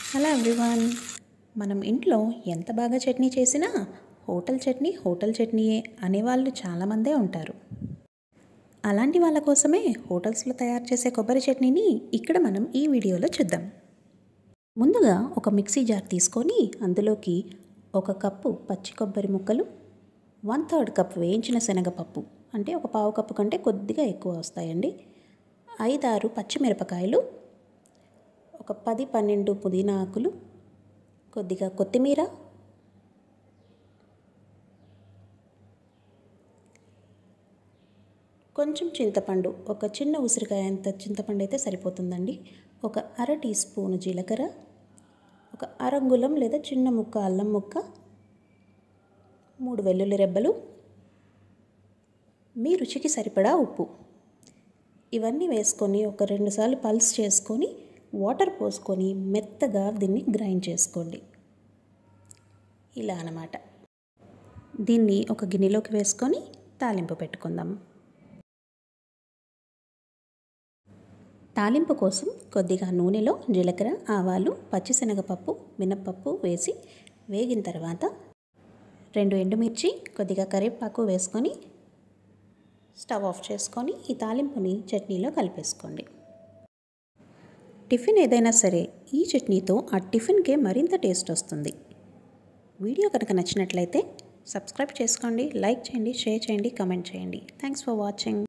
hello everyone మనం ఇంట్లో ఎంత బాగా చట్నీ చేసినా హోటల్ చట్నీ హోటల్ చట్నీయే అనేవాళ్ళు చాలామందే ఉంటారు అలాంటి వాళ్ళ కోసమే హోటల్స్లో తయారు చేసే కొబ్బరి చట్నీని ఇక్కడ మనం ఈ వీడియోలో చూద్దాం ముందుగా ఒక మిక్సీ జార్ తీసుకొని అందులోకి ఒక కప్పు పచ్చి కొబ్బరి ముక్కలు వన్ థర్డ్ కప్ వేయించిన శనగపప్పు అంటే ఒక పావు కప్పు కంటే కొద్దిగా ఎక్కువ వస్తాయండి ఐదారు పచ్చిమిరపకాయలు ఒక పది పన్నెండు పుదీనా ఆకులు కొద్దిగా కొత్తిమీర కొంచెం చింతపండు ఒక చిన్న ఉసిరికాయ అంత చింతపండు అయితే సరిపోతుందండి ఒక అర టీ స్పూను జీలకర్ర ఒక అరంగుళం లేదా చిన్న ముక్క అల్లం ముక్క మూడు వెల్లుల్లి రెబ్బలు మీ రుచికి సరిపడా ఉప్పు ఇవన్నీ వేసుకొని ఒక రెండుసార్లు పల్స్ చేసుకొని వాటర్ పోసుకొని మెత్తగా దీన్ని గ్రైండ్ చేసుకోండి ఇలా అన్నమాట దీన్ని ఒక గిన్నెలోకి వేసుకొని తాలింపు పెట్టుకుందాం తాలింపు కోసం కొద్దిగా నూనెలో జీలకర్ర ఆవాలు పచ్చిశనగపప్పు మినప్పప్పు వేసి వేగిన తర్వాత రెండు ఎండుమిర్చి కొద్దిగా కరివేపాకు వేసుకొని స్టవ్ ఆఫ్ చేసుకొని ఈ తాలింపుని చట్నీలో కలిపేసుకోండి టిఫిన్ ఏదైనా సరే ఈ చట్నీతో ఆ టిఫిన్కే మరింత టేస్ట్ వస్తుంది వీడియో కనుక నచ్చినట్లయితే సబ్స్క్రైబ్ చేసుకోండి లైక్ చేయండి షేర్ చేయండి కమెంట్ చేయండి థ్యాంక్స్ ఫర్ వాచింగ్